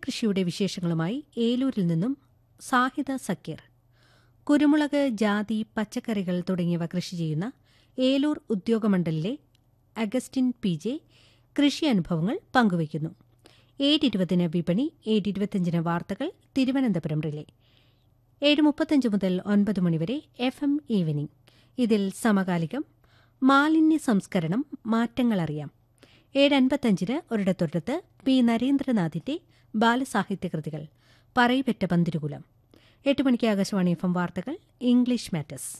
ഏലകൃഷിയുടെ വിശേഷങ്ങളുമായി ഏലൂരിൽ നിന്നും സാഹിദ സക്കീർ കുരുമുളക് ജാതി പച്ചക്കറികൾ തുടങ്ങിയവ കൃഷി ചെയ്യുന്ന ഏലൂർ ഉദ്യോഗമണ്ഡലിലെ അഗസ്റ്റിൻ പി ജെ കൃഷി അനുഭവങ്ങൾ പങ്കുവയ്ക്കുന്നു ഏഴ് ഇരുപതിന് വിപണി ഏഴ് ഇരുപത്തിയഞ്ചിന് വാർത്തകൾ തിരുവനന്തപുരം റിലേ ഏഴ് മുപ്പത്തഞ്ച് മുതൽ ഒൻപത് മണിവരെ എഫ് എം ഈവനിംഗ് ഇതിൽ സമകാലികം മാലിന്യ സംസ്കരണം മാറ്റങ്ങളറിയാം ഏഴ് അൻപത്തഞ്ചിന് ഒരിടത്തൊരിടത്ത് പി നരേന്ദ്രനാഥിന്റെ ബാലസാഹിത്യകൃതികൾ പറയിപെറ്റ പന്തിരുകുലം എട്ട് മണിക്ക് ആകാശവാണി എഫ് എം വാർത്തകൾ ഇംഗ്ലീഷ് മാറ്റേഴ്സ്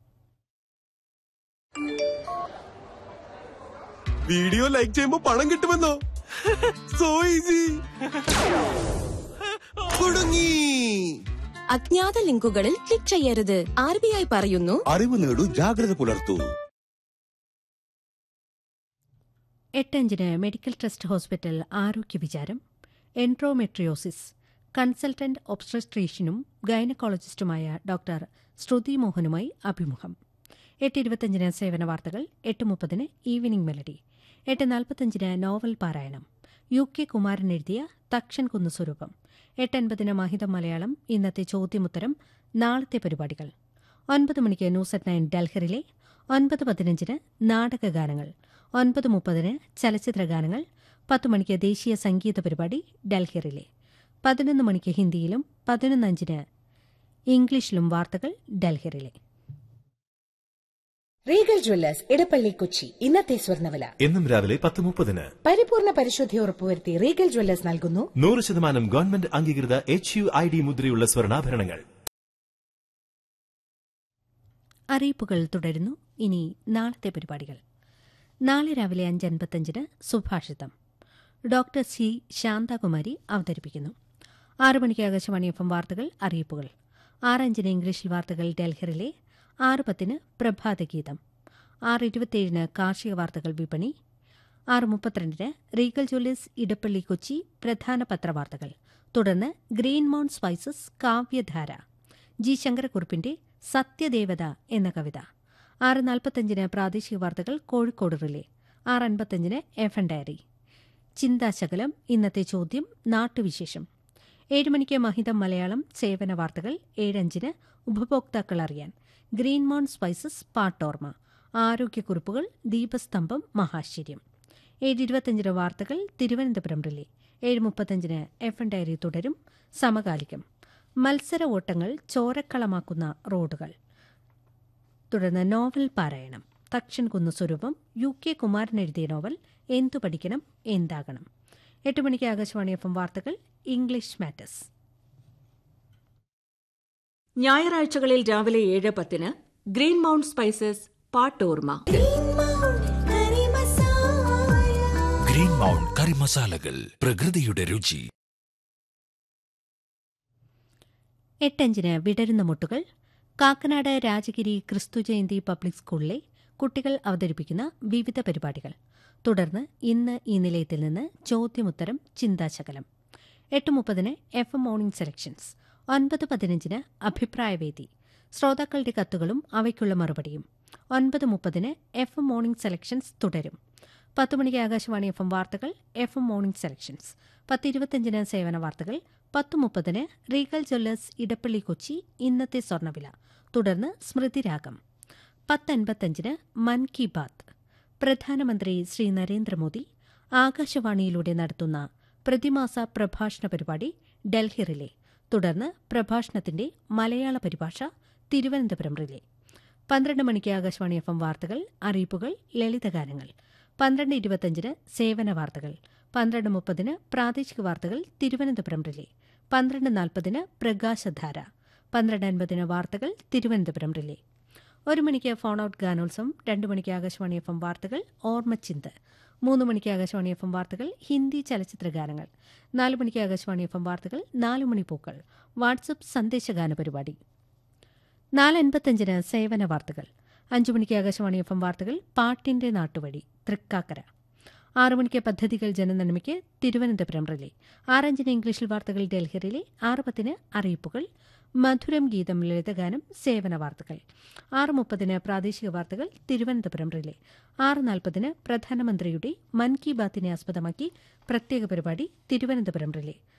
വീഡിയോ ലൈക്ക് ചെയ്യുമ്പോ പണം കിട്ടുമെന്നോ സോ ഈസി കുടുങ്ങി അജ്ഞാത ലിങ്കുകളിൽ ക്ലിക്ക് ചെയ്യരുത് ആർ ബി ഐ പറയുന്നു അറിവ് നേടൂ ജാഗ്രത പുലർത്തൂ എട്ടഞ്ചിന് മെഡിക്കൽ ട്രസ്റ്റ് ഹോസ്പിറ്റൽ ആരോഗ്യ വിചാരം എൻട്രോമെട്രിയോസിസ് കൺസൾട്ടന്റ് ഒബ്സ്ട്രട്രീഷ്യനും ഗൈനക്കോളജിസ്റ്റുമായ ഡോക്ടർ ശ്രുതി മോഹനുമായി അഭിമുഖം എട്ട് ഇരുപത്തഞ്ചിന് സേവന വാർത്തകൾ എട്ട് മുപ്പതിന് ഈവനിംഗ് മെലഡി എട്ട് നാൽപ്പത്തഞ്ചിന് നോവൽ പാരായണം യു കെ കുമാരൻ എഴുതിയ തക്ഷൻ കുന്നു സ്വരൂപം എട്ട് അൻപതിന് മഹിതം മലയാളം ഇന്നത്തെ ചോദ്യമുത്തരം നാളത്തെ പരിപാടികൾ ഒൻപത് മണിക്ക് ന്യൂസ് അറ്റ് നയൻ ഡൽഹറിലെ ഒൻപത് പതിനഞ്ചിന് നാടകഗാനങ്ങൾ ഒൻപത് മുപ്പതിന് ചലച്ചിത്ര ഗാനങ്ങൾ പത്ത് മണിക്ക് ദേശീയ സംഗീത പരിപാടി ഡൽഹിറിലെ പതിനൊന്ന് മണിക്ക് ഹിന്ദിയിലും പതിനൊന്നഞ്ചിന് ഇംഗ്ലീഷിലും വാർത്തകൾ ഡൽഹിറിലെ റീഗൽ ജ്വല്ലേഴ്സ് ഇടപ്പള്ളി കൊച്ചി ഇന്നത്തെ സ്വർണ്ണവില എന്നും രാവിലെ പത്ത് മുപ്പതിന് പരിപൂർണ പരിശുദ്ധി ഉറപ്പുവരുത്തി റീഗൽ ജ്വല്ലേഴ്സ് നൽകുന്നു നൂറ് ശതമാനം ഗവൺമെന്റ് അംഗീകൃത എച്ച് യു ഐ ഡി മുദ്രയുള്ള സ്വർണ്ണാഭരണങ്ങൾ അറിയിപ്പുകൾ തുടരുന്നു ഇനി നാളത്തെ പരിപാടികൾ നാളെ രാവിലെ അഞ്ച് അൻപത്തഞ്ചിന് സുഭാഷിതം ഡോക്ടർ സി ശാന്താകുമാരി അവതരിപ്പിക്കുന്നു ആറ് മണിക്ക് ആകാശവാണി എഫ് എം വാർത്തകൾ അറിയിപ്പുകൾ ആറഞ്ചിന് ഇംഗ്ലീഷിൽ വാർത്തകൾ ഡൽഹിറിലെ ആറ് പത്തിന് പ്രഭാതഗീതം ആറ് ഇരുപത്തിയേഴിന് കാർഷിക വാർത്തകൾ വിപണി ആറ് മുപ്പത്തിരണ്ടിന് റീഗൽ ജ്വല്ലേഴ്സ് ഇടപ്പള്ളി കൊച്ചി പ്രധാന പത്രവാർത്തകൾ തുടർന്ന് ഗ്രീൻ മൗണ്ട് സ്പൈസസ് കാവ്യധാര ജി ശങ്കരക്കുറുപ്പിന്റെ സത്യദേവത എന്ന കവിത ആറ് നാൽപ്പത്തഞ്ചിന് പ്രാദേശിക വാർത്തകൾ കോഴിക്കോട് റിലേ ആറ് അൻപത്തഞ്ചിന് എഫ് എൻ ഡയറി ചിന്താശകലം ഇന്നത്തെ ചോദ്യം നാട്ടുവിശേഷം ഏഴ് മണിക്ക് മഹിതം മലയാളം സേവന വാർത്തകൾ ഏഴഞ്ചിന് ഉപഭോക്താക്കൾ അറിയാൻ ഗ്രീൻ മൗണ്ട് സ്പൈസസ് പാട്ടോർമ ആരോഗ്യക്കുറിപ്പുകൾ ദീപസ്തംഭം മഹാശ്ചര്യം ഏഴ് ഇരുപത്തഞ്ചിന് വാർത്തകൾ തിരുവനന്തപുരം റിലേ ഏഴ് മുപ്പത്തഞ്ചിന് എഫ് എൻ ഡയറി തുടരും സമകാലികം മത്സര ഓട്ടങ്ങൾ ചോരക്കളമാക്കുന്ന റോഡുകൾ തുടർന്ന് നോവൽ പാരായണം തക്ഷൻ കുന്നു സ്വരൂപം യു കെ കുമാരൻ എഴുതിയ നോവൽ എന്തു പഠിക്കണം എന്താകണം എട്ട് മണിക്ക് ആകാശവാണി എഫ് എം വാർത്തകൾ ഇംഗ്ലീഷ് മാറ്റേഴ്സ് ഞായറാഴ്ചകളിൽ രാവിലെ ഏഴ് പത്തിന് ഗ്രീൻ മൗണ്ട് സ്പൈസസ് പാട്ടോർമ ഗ്രീൻ മൗണ്ട് കറി മസാലകൾ പ്രകൃതിയുടെ രുചി എട്ടഞ്ചിന് വിടരുന്ന മുട്ടുകൾ കാക്കനാട് രാജഗിരി ക്രിസ്തു ജയന്തി പബ്ലിക് സ്കൂളിലെ കുട്ടികൾ അവതരിപ്പിക്കുന്ന വിവിധ പരിപാടികൾ തുടർന്ന് ഇന്ന് ഈ നിലയത്തിൽ നിന്ന് ചോദ്യമുത്തരം ചിന്താശകലം എട്ട് മുപ്പതിന് എഫ് എം മോർണിംഗ് സെലക്ഷൻസ് ഒൻപത് പതിനഞ്ചിന് അഭിപ്രായവേദി ശ്രോതാക്കളുടെ കത്തുകളും അവയ്ക്കുള്ള മറുപടിയും ഒൻപത് മുപ്പതിന് എഫ് എം മോർണിംഗ് സെലക്ഷൻസ് തുടരും പത്ത് മണിക്ക് ആകാശവാണി എഫ് എം വാർത്തകൾ എഫ് എം മോർണിംഗ് സെലക്ഷൻസ് പത്ത് ഇരുപത്തിയഞ്ചിന് സേവന വാർത്തകൾ പത്ത് മുപ്പതിന് റീഗൽ ജ്വല്ലേഴ്സ് ഇടപ്പള്ളി കൊച്ചി ഇന്നത്തെ സ്വർണ്ണവില തുടർന്ന് സ്മൃതിരാഗം പത്തൻപത്തഞ്ചിന് മൻ കി ബാത്ത് പ്രധാനമന്ത്രി ശ്രീ നരേന്ദ്രമോദി ആകാശവാണിയിലൂടെ നടത്തുന്ന പ്രതിമാസ പ്രഭാഷണ പരിപാടി ഡൽഹി റിലേ തുടർന്ന് പ്രഭാഷണത്തിന്റെ മലയാള പരിഭാഷ തിരുവനന്തപുരം റിലേ പന്ത്രണ്ട് മണിക്ക് ആകാശവാണി എഫ് എം വാർത്തകൾ അറിയിപ്പുകൾ ലളിതഗാനങ്ങൾ പന്ത്രണ്ട് ഇരുപത്തഞ്ചിന് സേവന വാർത്തകൾ പന്ത്രണ്ട് മുപ്പതിന് പ്രാദേശിക വാർത്തകൾ തിരുവനന്തപുരം റിലേ പന്ത്രണ്ട് നാൽപ്പതിന് പ്രകാശധാര പന്ത്രണ്ട് അൻപതിന് വാർത്തകൾ തിരുവനന്തപുരം റിലേ ഒരു മണിക്ക് ഫോൺ ഔട്ട് ഗാനോത്സവം രണ്ട് മണിക്ക് ആകാശവാണി എഫ് എം വാർത്തകൾ ഓർമ്മച്ചിന്ത് മൂന്ന് മണിക്ക് ആകാശവാണി എഫ് എം വാർത്തകൾ ഹിന്ദി ചലച്ചിത്ര ഗാനങ്ങൾ നാല് മണിക്ക് ആകാശവാണി എഫ് എം വാർത്തകൾ നാല് മണി പൂക്കൾ വാട്സപ്പ് സന്ദേശഗാന പരിപാടി നാല് അൻപത്തഞ്ചിന് സേവന വാർത്തകൾ അഞ്ചു മണിക്ക് ആകാശവാണി എഫ് എം വാർത്തകൾ പാട്ടിന്റെ നാട്ടുവഴി തൃക്കാക്കര ആറു മണിക്ക് പദ്ധതികൾ ജനനന്മയ്ക്ക് തിരുവനന്തപുരം റിലേ ആറഞ്ചിന് ഇംഗ്ലീഷിൽ വാർത്തകൾ ഡൽഹി റിലേ ആറ് പത്തിന് അറിയിപ്പുകൾ മധുരം ഗീതം ലളിതഗാനം സേവന വാർത്തകൾ ആറ് മുപ്പതിന് പ്രാദേശിക വാർത്തകൾ തിരുവനന്തപുരം റിലേ ആറ് നാൽപ്പതിന് പ്രധാനമന്ത്രിയുടെ മൻ കി ബാത്തിനെ ആസ്പദമാക്കി പ്രത്യേക പരിപാടി തിരുവനന്തപുരം റിലേ